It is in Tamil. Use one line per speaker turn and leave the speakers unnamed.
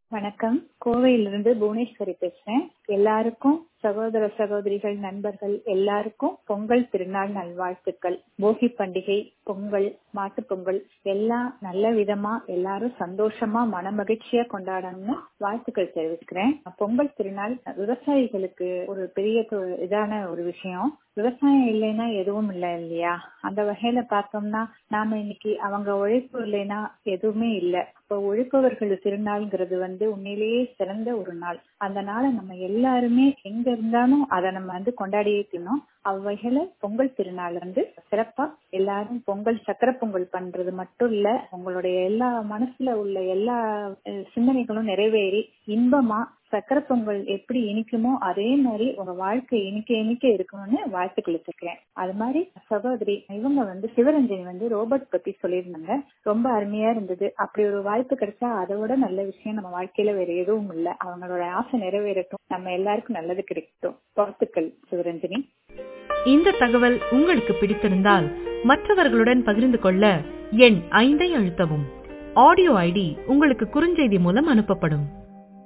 வணக்கம் கோவையிலிருந்து புவனேஸ்வரி பேசுறேன் எல்லாருக்கும் சகோதர சகோதரிகள் நண்பர்கள் எல்லாருக்கும் பொங்கல் திருநாள் நல்வாழ்த்துக்கள் போகி பண்டிகை பொங்கல் மாட்டுப் பொங்கல் எல்லாம் நல்ல விதமா எல்லாரும் சந்தோஷமா மன மகிழ்ச்சியா கொண்டாடணும்னு வாழ்த்துக்கள் தெரிவிக்கிறேன் பொங்கல் திருநாள் விவசாயிகளுக்கு ஒரு பெரிய தொ- இதான ஒரு விஷயம் விவசாயம் இல்லைன்னா எதுவும் இல்லை இல்லையா அந்த வகையில பார்த்தோம்னா நாம இன்னைக்கு அவங்க உழைப்பு இல்லைன்னா எதுவுமே இல்லை இப்போ உழைப்பவர்கள் திருநாள்ங்கிறது வந்து உண்மையிலேயே சிறந்த ஒரு நாள் அந்த நாளை நம்ம எல்லாருமே எங்க இருந்தாலும் அதை நம்ம வந்து கொண்டாடியே தீரணும் அவ்வகையில பொங்கல் திருநாள் வந்து சிறப்பா எல்லாரும் பொங்கல் சக்கரை பொங்கல் பண்றது மட்டும் இல்ல உங்களுடைய எல்லா மனசுல உள்ள எல்லா அஹ், சிந்தனைகளும் நிறைவேறி இன்பமா சக்கரை பொங்கல் எப்படி இனிக்குமோ அதே மாதிரி உங்க வாழ்க்கை இனிக்க இனிக்க இருக்கணும்னு வாழ்த்துக்கள் வச்சிருக்கேன் அது மாதிரி சகோதரி இவங்க வந்து சிவரஞ்சனி வந்து ரோபோட் பத்தி சொல்லியிருந்தாங்க ரொம்ப அருமையா இருந்தது அப்படி ஒரு வாய்ப்பு கிடைச்சா அதை விட நல்ல விஷயம் நம்ம வாழ்க்கையில வேற எதுவும் இல்ல அவங்களோட ஆசை நிறைவேறட்டும் நம்ம எல்லாருக்கும் நல்லது கிடைக்கட்டும் வாழ்த்துக்கள் சிவரஞ்சனி
இந்த தகவல் உங்களுக்கு பிடித்திருந்தால் மற்றவர்களுடன் பகிர்ந்து கொள்ள எண் ஐந்தை அழுத்தவும் ஆடியோ ஐடி உங்களுக்கு குறுஞ்செய்தி மூலம் அனுப்பப்படும்